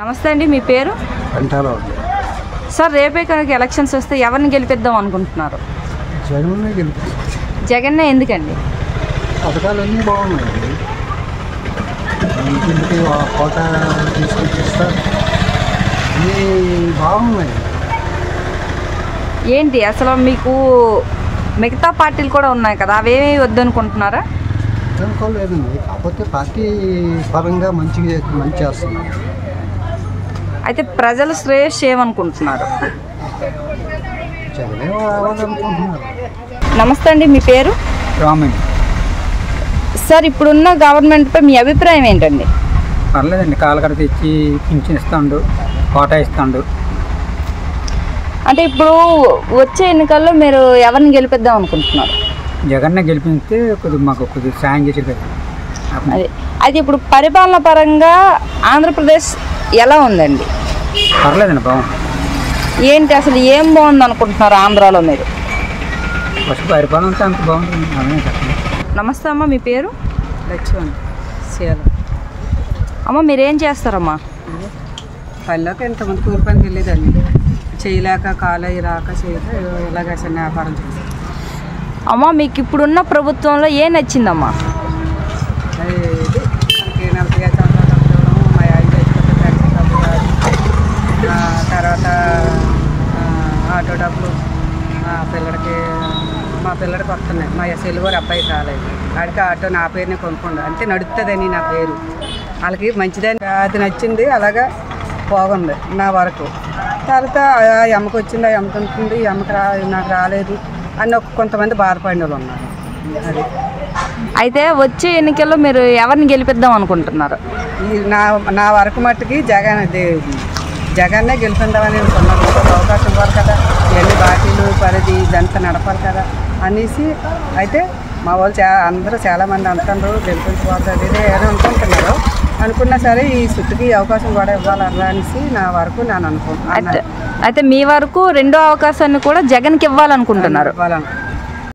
నమస్తే అండి మీ పేరు అంటారా సార్ రేపే కనుక ఎలక్షన్స్ వస్తే ఎవరిని గెలిపిద్దాం అనుకుంటున్నారు జగన్నే గెలిపి జగన్నే ఎందుకండి పథకాలన్నీ బాగున్నాయండి ఇంటింటికి ఆ కోట తీసుకొచ్చి ఇస్తారు అన్నీ బాగున్నాయి ఏంటి అసలు మీకు మిగతా పార్టీలు కూడా ఉన్నాయి కదా అవేమీ వద్దనుకుంటున్నారా అనుకోలేదండి కాకపోతే పార్టీ పరంగా మంచిగా చే- మంచి చేస్తున్నారు అయితే ప్రజల శ్రేయస్ ఏమనుకుంటున్నారు జగనే రావాలనుకుంటున్నారు నమస్తే అండి మీ పేరు రామన్ సార్ ఇప్పుడున్న గవర్నమెంట్పై మీ అభిప్రాయం ఏంటండి పర్లేదండి కాలకడ తెచ్చి పింఛన్ ఇస్తాడు కోట ఇస్తాడు అంటే ఇప్పుడు వచ్చే ఎన్నికల్లో మీరు ఎవరిని గెలిపిద్దాం అనుకుంటున్నారు జగన్నే గెలిపిస్తే కొద్దిగా మాకు కొద్దిగా సాయం చేసేది కదా అదే అయితే ఇప్పుడు పరిపాలన పరంగా ఆంధ్రప్రదేశ్ ఎలా ఉందండి పర్లేదండి బాగుంది ఏంటి అసలు ఏం బాగుంది అనుకుంటున్నారు ఆంధ్రాలో మీరు ఫస్ట్ పరిపాలన అంతా అంత బాగుంటుంది అదే చెప్పండి నమస్తే అమ్మ మీ పేరు లక్ష్మణ్ సీఎల్ అమ్మ మీరేం చేస్తారమ్మా పల్లెకి ఇంతమంది కూలి పనికి వెళ్ళేదాన్ని చేయలేక కాలు అయి రాక చేయక ఇలాగ చిన్న వ్యాపారం చేశాను అమ్మ మీకు ఇప్పుడున్న ప్రభుత్వంలో ఏం నచ్చిందమ్మా అది ఇది మనకి నలభై ఐదు సంవత్సరాలు డబ్బులు ఇవ్వడం, మా ఆయన తెచ్చుకుంటే పెన్షన్ డబ్బులు రాదు. ఆ తర్వాత ఆ, ఆటో డబ్బులు మా పిల్లడికి మా పిల్లడికి వస్తున్నాయి మా సెల్లువారు అబ్బాయి కాలేదు ఆడికి ఆటో నా పేరునే కొనుక్కోండి అంటే నడుస్తుందని నా పేరు వాళ్ళకి మంచిదని అది నచ్చింది అలాగా బాగుంది నా వరకు తర్వాత ఆ ఎమ్మకి వచ్చింది ఆ ఎమ్మకి ఉంటుంది ఈ ఎమ్మకి రా నాకు రాలేదు అని ఒక కొంతమంది బాధపడిన వాళ్ళు ఉన్నారు అది అయితే వచ్చే ఎన్నికల్లో మీరు ఎవరిని గెలిపిద్దాం అనుకుంటున్నారు ఈ నా నా వరకు మట్టుకి జగన్ ఇది జగన్నే గెలుపుందామని అనుకున్నాను ఇంకొక అవకాశం ఇవ్వాలి కదా ఇవన్నీ బాకీలు పరిధి ఇదంతా నడపాలి కదా అనేసి అయితే మా వాళ్ళు చా అందరూ చాలామంది అంటున్నారు గెలిపించకూడదు అది ఇది అని అనుకుంటున్నారు అనుకున్నా సరే ఈ సుట్టుకి ఈ అవకాశం కూడా ఇవ్వాలరా అనేసి నా వరకు నేను అయితే అనుకుంటున్నాను అయితే మీ వరకు రెండో అవకాశాన్ని కూడా జగన్కి ఇవ్వాలనుకుంటున్నారు ఇవ్వాలను